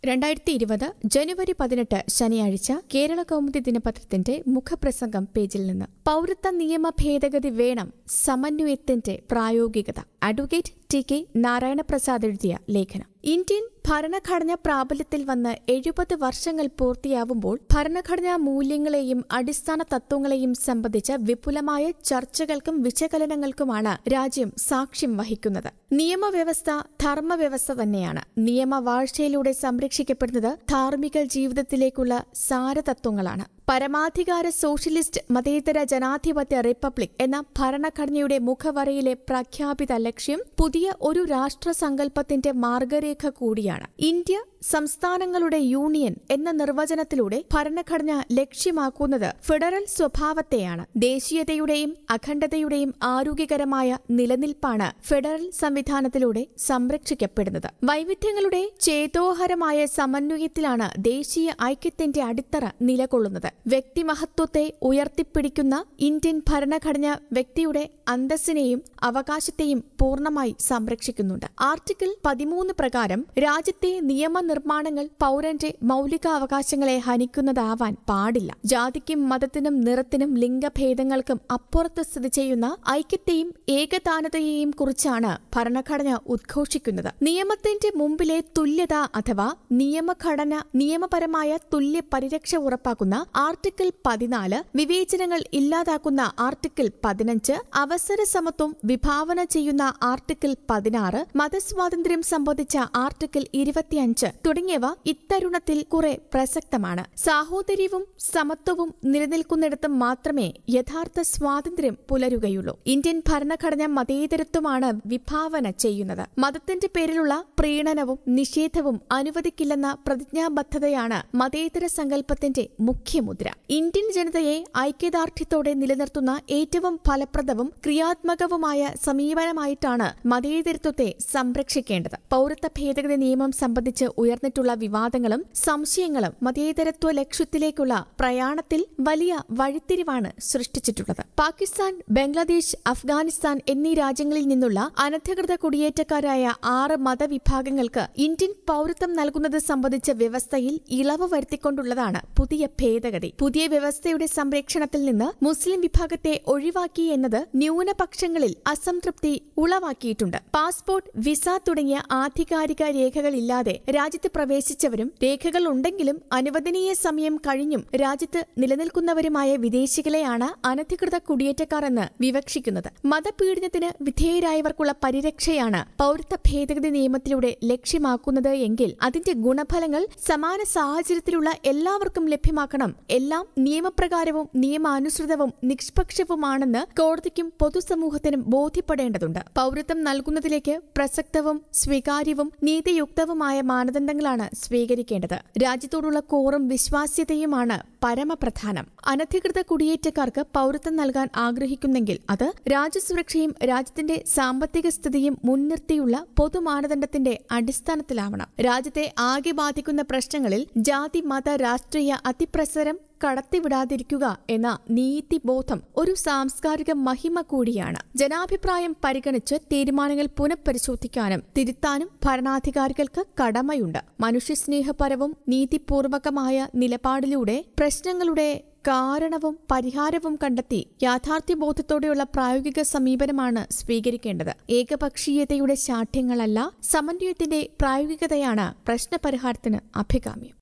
രണ്ടായിരത്തി ഇരുപത് ജനുവരി പതിനെട്ട് ശനിയാഴ്ച കേരള കൗമുദി ദിനപത്രത്തിന്റെ മുഖപ്രസംഗം പേജിൽ നിന്ന് പൌരത്വ നിയമ ഭേദഗതി വേണം സമന്വയത്തിന്റെ പ്രായോഗികത അഡ്വക്കേറ്റ് ടി കെ നാരായണപ്രസാദ് എഴുതിയ ലേഖനം ഇന്ത്യൻ ഭരണഘടന പ്രാബല്യത്തിൽ വന്ന് എഴുപത് വർഷങ്ങൾ പൂർത്തിയാവുമ്പോൾ ഭരണഘടനാ മൂല്യങ്ങളെയും അടിസ്ഥാന തത്വങ്ങളെയും സംബന്ധിച്ച വിപുലമായ ചർച്ചകൾക്കും വിശകലനങ്ങൾക്കുമാണ് രാജ്യം സാക്ഷ്യം വഹിക്കുന്നത് നിയമവ്യവസ്ഥ ധർമ്മവ്യവസ്ഥ തന്നെയാണ് നിയമവാഴ്ചയിലൂടെ സംരക്ഷിക്കപ്പെടുന്നത് ധാർമ്മിക ജീവിതത്തിലേക്കുള്ള സാരതത്വങ്ങളാണ് പരമാധികാര സോഷ്യലിസ്റ്റ് മതേതര ജനാധിപത്യ റിപ്പബ്ലിക് എന്ന ഭരണഘടനയുടെ മുഖവരയിലെ പ്രഖ്യാപിത ലക്ഷ്യം പുതിയ ഒരു രാഷ്ട്രസങ്കല്പത്തിന്റെ മാർഗരേഖ കൂടിയാണ് ഇന്ത്യ സംസ്ഥാനങ്ങളുടെ യൂണിയൻ എന്ന നിർവചനത്തിലൂടെ ഭരണഘടന ലക്ഷ്യമാക്കുന്നത് ഫെഡറൽ സ്വഭാവത്തെയാണ് ദേശീയതയുടെയും അഖണ്ഡതയുടെയും ആരോഗ്യകരമായ നിലനിൽപ്പാണ് ഫെഡറൽ സംവിധാനത്തിലൂടെ സംരക്ഷിക്കപ്പെടുന്നത് വൈവിധ്യങ്ങളുടെ ചേതോഹരമായ സമന്വയത്തിലാണ് ദേശീയ ഐക്യത്തിന്റെ അടിത്തറ നിലകൊള്ളുന്നത് വ്യക്തിമഹത്വത്തെ ഉയർത്തിപ്പിടിക്കുന്ന ഇന്ത്യൻ ഭരണഘടന വ്യക്തിയുടെ അന്തസ്സിനെയും അവകാശത്തെയും പൂർണ്ണമായി സംരക്ഷിക്കുന്നുണ്ട് ആർട്ടിക്കിൾ പതിമൂന്ന് പ്രകാരം രാജ്യത്തെ നിയമനിർമ്മാണങ്ങൾ പൗരന്റെ മൗലികാവകാശങ്ങളെ ഹനിക്കുന്നതാവാൻ പാടില്ല ജാതിക്കും മതത്തിനും നിറത്തിനും ലിംഗഭേദങ്ങൾക്കും അപ്പുറത്ത് സ്ഥിതി ചെയ്യുന്ന ഐക്യത്തെയും ഏകദാനതയെയും കുറിച്ചാണ് ഭരണഘടന ഉദ്ഘോഷിക്കുന്നത് നിയമത്തിന്റെ മുമ്പിലെ തുല്യത അഥവാ നിയമഘടന നിയമപരമായ തുല്യ പരിരക്ഷ ഉറപ്പാക്കുന്ന ആർട്ടിക്കിൾ പതിനാല് വിവേചനങ്ങൾ ഇല്ലാതാക്കുന്ന ആർട്ടിക്കിൾ പതിനഞ്ച് അവസര സമത്വം വിഭാവന ചെയ്യുന്ന ആർട്ടിക്കിൾ പതിനാറ് മതസ്വാതന്ത്ര്യം സംബന്ധിച്ച ആർട്ടിക്കിൾ ഇരുപത്തിയഞ്ച് തുടങ്ങിയവ ഇത്തരുണത്തിൽ കുറെ പ്രസക്തമാണ് സാഹോദര്യവും സമത്വവും നിലനിൽക്കുന്നിടത്ത് മാത്രമേ യഥാർത്ഥ സ്വാതന്ത്ര്യം പുലരുകയുള്ളൂ ഇന്ത്യൻ ഭരണഘടന മതേതരത്വമാണ് വിഭാവന ചെയ്യുന്നത് മതത്തിന്റെ പേരിലുള്ള പ്രീണനവും നിഷേധവും അനുവദിക്കില്ലെന്ന പ്രതിജ്ഞാബദ്ധതയാണ് മതേതര സങ്കല്പത്തിന്റെ മുഖ്യമുദ്ര ഇന്ത്യൻ ജനതയെ ഐക്യദാർഢ്യത്തോടെ നിലനിർത്തുന്ന ഏറ്റവും ഫലപ്രദവും ക്രിയാത്മകവുമായ സമീപനമായിട്ടാണ് മതേതരത്വത്തെ സംരക്ഷിക്കേണ്ടത് പൌരത്വ ഭേദഗതി നിയമം സംബന്ധിച്ച് ഉയർന്നിട്ടുള്ള വിവാദങ്ങളും സംശയങ്ങളും മതേതരത്വ ലക്ഷ്യത്തിലേക്കുള്ള പ്രയാണത്തിൽ വലിയ വഴിത്തിരിവാണ് സൃഷ്ടിച്ചിട്ടുള്ളത് പാകിസ്ഥാൻ ബംഗ്ലാദേശ് അഫ്ഗാനിസ്ഥാൻ എന്നീ രാജ്യങ്ങളിൽ നിന്നുള്ള അനധികൃത കുടിയേറ്റക്കാരായ ആറ് മതവിഭാഗങ്ങൾക്ക് ഇന്ത്യൻ പൌരത്വം നൽകുന്നത് സംബന്ധിച്ച വ്യവസ്ഥയിൽ ഇളവ് വരുത്തിക്കൊണ്ടുള്ളതാണ് പുതിയ ഭേദഗതി പുതിയ വ്യവസ്ഥയുടെ സംരക്ഷണത്തിൽ നിന്ന് മുസ്ലിം വിഭാഗത്തെ ഒഴിവാക്കി എന്നത് ന്യൂനപക്ഷങ്ങളിൽ അസംതൃപ്തി ഉളവാക്കിയിട്ടുണ്ട് പാസ്പോർട്ട് വിസ തുടങ്ങിയ ആധികാരിക രേഖകളില്ലാതെ രാജ്യത്ത് പ്രവേശിച്ചവരും രേഖകൾ ഉണ്ടെങ്കിലും അനുവദനീയ സമയം കഴിഞ്ഞും രാജ്യത്ത് നിലനിൽക്കുന്നവരുമായ വിദേശികളെയാണ് അനധികൃത കുടിയേറ്റക്കാർ എന്ന് വിവക്ഷിക്കുന്നത് മതപീഡനത്തിന് വിധേയരായവർക്കുള്ള പരിരക്ഷയാണ് പൌരത്വ ഭേദഗതി നിയമത്തിലൂടെ ലക്ഷ്യമാക്കുന്നത് എങ്കിൽ അതിന്റെ ഗുണഫലങ്ങൾ സമാന സാഹചര്യത്തിലുള്ള എല്ലാവർക്കും ലഭ്യമാക്കണം എല്ലാം നിയമപ്രകാരവും നിയമാനുസൃതവും നിഷ്പക്ഷവുമാണെന്ന് കോടതിക്കും പൊതുസമൂഹത്തിനും ബോധ്യപ്പെടേണ്ടതുണ്ട് പൌരത്വം നൽകുന്നതിലേക്ക് പ്രസക്തവും സ്വീകാര്യവും നീതിയുക്തവുമായ മാനദണ്ഡങ്ങളാണ് സ്വീകരിക്കേണ്ടത് രാജ്യത്തോടുള്ള കോറും വിശ്വാസ്യതയുമാണ് പരമപ്രധാനം അനധികൃത കുടിയേറ്റക്കാർക്ക് പൌരത്വം നൽകാൻ ആഗ്രഹിക്കുന്നെങ്കിൽ അത് രാജ്യസുരക്ഷയും രാജ്യത്തിന്റെ സാമ്പത്തിക സ്ഥിതിയും മുൻനിർത്തിയുള്ള പൊതുമാനദണ്ഡത്തിന്റെ അടിസ്ഥാനത്തിലാവണം രാജ്യത്തെ ആകെ ബാധിക്കുന്ന പ്രശ്നങ്ങളിൽ ജാതി മത രാഷ്ട്രീയ അതിപ്രസരം കടത്തിവിടാതിരിക്കുക എന്ന നീതിബോധം ഒരു സാംസ്കാരിക മഹിമ കൂടിയാണ് ജനാഭിപ്രായം പരിഗണിച്ച് തീരുമാനങ്ങൾ പുനഃപരിശോധിക്കാനും തിരുത്താനും ഭരണാധികാരികൾക്ക് കടമയുണ്ട് മനുഷ്യസ്നേഹപരവും നീതിപൂർവകമായ നിലപാടിലൂടെ പ്രശ്നങ്ങളുടെ കാരണവും പരിഹാരവും കണ്ടെത്തി യാഥാർത്ഥ്യബോധത്തോടെയുള്ള പ്രായോഗിക സമീപനമാണ് സ്വീകരിക്കേണ്ടത് ഏകപക്ഷീയതയുടെ ശാഠ്യങ്ങളല്ല സമന്വയത്തിന്റെ പ്രായോഗികതയാണ് പ്രശ്നപരിഹാരത്തിന് അഭികാമ്യം